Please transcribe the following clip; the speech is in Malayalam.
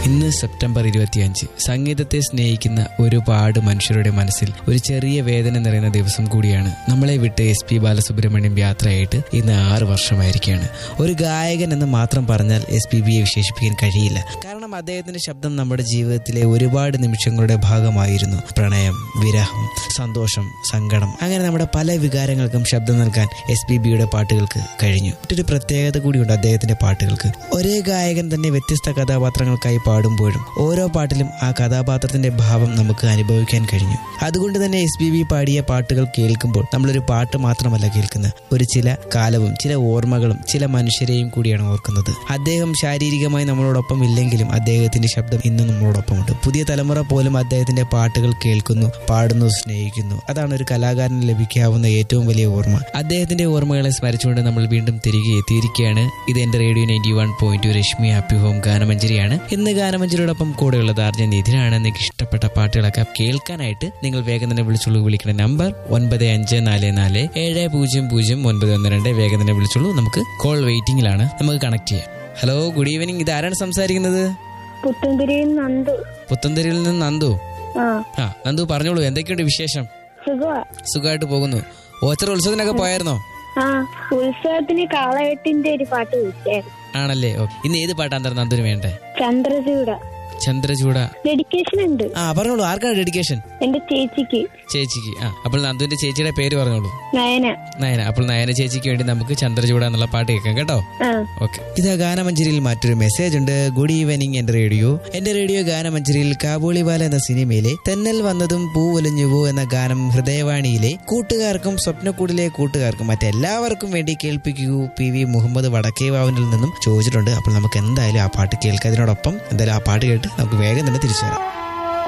ഇന്ന് സെപ്റ്റംബർ ഇരുപത്തിയഞ്ച് സംഗീതത്തെ സ്നേഹിക്കുന്ന ഒരുപാട് മനുഷ്യരുടെ മനസ്സിൽ ഒരു ചെറിയ വേദന നിറയുന്ന ദിവസം കൂടിയാണ് നമ്മളെ വിട്ട് എസ് പി ബാലസുബ്രഹ്മണ്യം യാത്രയായിട്ട് ഇന്ന് ആറ് വർഷമായിരിക്കുകയാണ് ഒരു ഗായകൻ എന്ന് മാത്രം പറഞ്ഞാൽ എസ് പി ബിയെ വിശേഷിപ്പിക്കാൻ കഴിയില്ല കാരണം അദ്ദേഹത്തിന്റെ ശബ്ദം നമ്മുടെ ജീവിതത്തിലെ ഒരുപാട് നിമിഷങ്ങളുടെ ഭാഗമായിരുന്നു പ്രണയം വിരഹം സന്തോഷം സങ്കടം അങ്ങനെ നമ്മുടെ പല വികാരങ്ങൾക്കും ശബ്ദം നൽകാൻ എസ് പി ബിയുടെ പാട്ടുകൾക്ക് കഴിഞ്ഞു മറ്റൊരു പ്രത്യേകത കൂടിയുണ്ട് അദ്ദേഹത്തിന്റെ പാട്ടുകൾക്ക് ഒരേ ഗായകൻ തന്നെ വ്യത്യസ്ത കഥാപാത്രങ്ങൾക്കായി പാടുമ്പോഴും ഓരോ പാട്ടിലും ആ കഥാപാത്രത്തിന്റെ ഭാവം നമുക്ക് അനുഭവിക്കാൻ കഴിഞ്ഞു അതുകൊണ്ട് തന്നെ എസ് പി ബി പാടിയ പാട്ടുകൾ കേൾക്കുമ്പോൾ നമ്മളൊരു പാട്ട് മാത്രമല്ല കേൾക്കുന്നത് ഒരു ചില കാലവും ചില ഓർമ്മകളും ചില മനുഷ്യരെയും കൂടിയാണ് ഓർക്കുന്നത് അദ്ദേഹം ശാരീരികമായി നമ്മളോടൊപ്പം ഇല്ലെങ്കിലും അദ്ദേഹത്തിന്റെ ശബ്ദം ഇന്നും നമ്മളോടൊപ്പമുണ്ട് പുതിയ തലമുറ പോലും അദ്ദേഹത്തിന്റെ പാട്ടുകൾ കേൾക്കുന്നു പാടുന്നു സ്നേഹിക്കുന്നു അതാണ് ഒരു കലാകാരന് ലഭിക്കാവുന്ന ഏറ്റവും വലിയ ഓർമ്മ അദ്ദേഹത്തിന്റെ ഓർമ്മകളെ സ്മരിച്ചുകൊണ്ട് നമ്മൾ വീണ്ടും തിരികെ എത്തിയിരിക്കുകയാണ് ഇത് എന്റെ radio ninety one point two Rashmi happy home ഗാനമഞ്ജരിയാണ് ഇന്ന് ഗാനമഞ്ജരിയോടൊപ്പം കൂടെയുള്ളത് ആർജൻ നിധിനാണ് നിങ്ങൾക്ക് ഇഷ്ടപ്പെട്ട പാട്ടുകളൊക്കെ കേൾക്കാനായിട്ട് നിങ്ങൾ വേഗം തന്നെ വിളിച്ചുള്ളൂ വിളിക്കുന്ന നമ്പർ ഒൻപത് അഞ്ച് നാല് നാല് ഏഴ് പൂജ്യം പൂജ്യം ഒൻപത് ഒന്ന് രണ്ട് വേഗം തന്നെ വിളിച്ചുള്ളൂ നമുക്ക് കോൾ വെയിറ്റിംഗിലാണ് നമുക്ക് കണക്ട് ചെയ്യാം ഹലോ ഗുഡ് ഈവനിങ് ഇത് ആരാണ് സംസാരിക്കുന്നത് പുത്തൻതിരിയിൽ നന്ദു പുത്തന്തരിയിൽ നിന്ന് നന്ദു ആ ആ നന്ദു പറഞ്ഞോളൂ എന്തൊക്കെയുണ്ട് വിശേഷം സുഖമാ സുഖമായിട്ട് പോകുന്നു ഓച്ചറ ഉത്സവത്തിനൊക്കെ പോയായിരുന്നോ ആ ഉത്സവത്തിന് കാളകെട്ടിന്റെ ഒരു പാട്ട് വിളിച്ചായിരുന്നു ആണല്ലേ ഓ ഇന്ന് ഏത് പാട്ടാണ് തരം നന്ദുന് വേണ്ടേ ചന്ദ്രചൂട ചന്ദ്രചൂട ഡെഡിക്കേഷൻ ഉണ്ട് ആ പറഞ്ഞോളൂ ആർക്കാണ് ഡെഡിക്കേഷൻ എന്റെ ചേച്ചിക്ക് ചേച്ചിക്ക് ആ അപ്പോൾ നന്ദുവിന്റെ ചേച്ചിയുടെ പേര് പറഞ്ഞോളൂ നയന നയന അപ്പോൾ നയന ചേച്ചിക്ക് വേണ്ടി നമുക്ക് ചന്ദ്രചൂട എന്നുള്ള പാട്ട് കേൾക്കാം കേട്ടോ ആ ഓക്കെ ഇത് ഗാനമഞ്ചരിയിൽ മറ്റൊരു മെസ്സേജ് ഉണ്ട് ഗുഡ് ഈവനിങ് എന്റെ റേഡിയോ എന്റെ റേഡിയോ ഗാനമഞ്ചരിയിൽ കാബൂളിവാല എന്ന സിനിമയിലെ തെന്നൽ വന്നതും പൂവൊലിഞ്ഞുവോ എന്ന ഗാനം ഹൃദയവാണിയിലെ കൂട്ടുകാർക്കും സ്വപ്നക്കൂടിലെ കൂട്ടുകാർക്കും മറ്റെല്ലാവർക്കും വേണ്ടി കേൾപ്പിക്കൂ പി വി മുഹമ്മദ് വടക്കേവാവിനിൽ നിന്നും ചോദിച്ചിട്ടുണ്ട് അപ്പോൾ നമുക്ക് എന്തായാലും ആ പാട്ട് കേൾക്കാം അതിനോടൊപ്പം എന്തായാലും ആ പാട്ട് കേട്ട് നമുക്ക് വേഗം തന്നെ തിരിച്ചു വരാം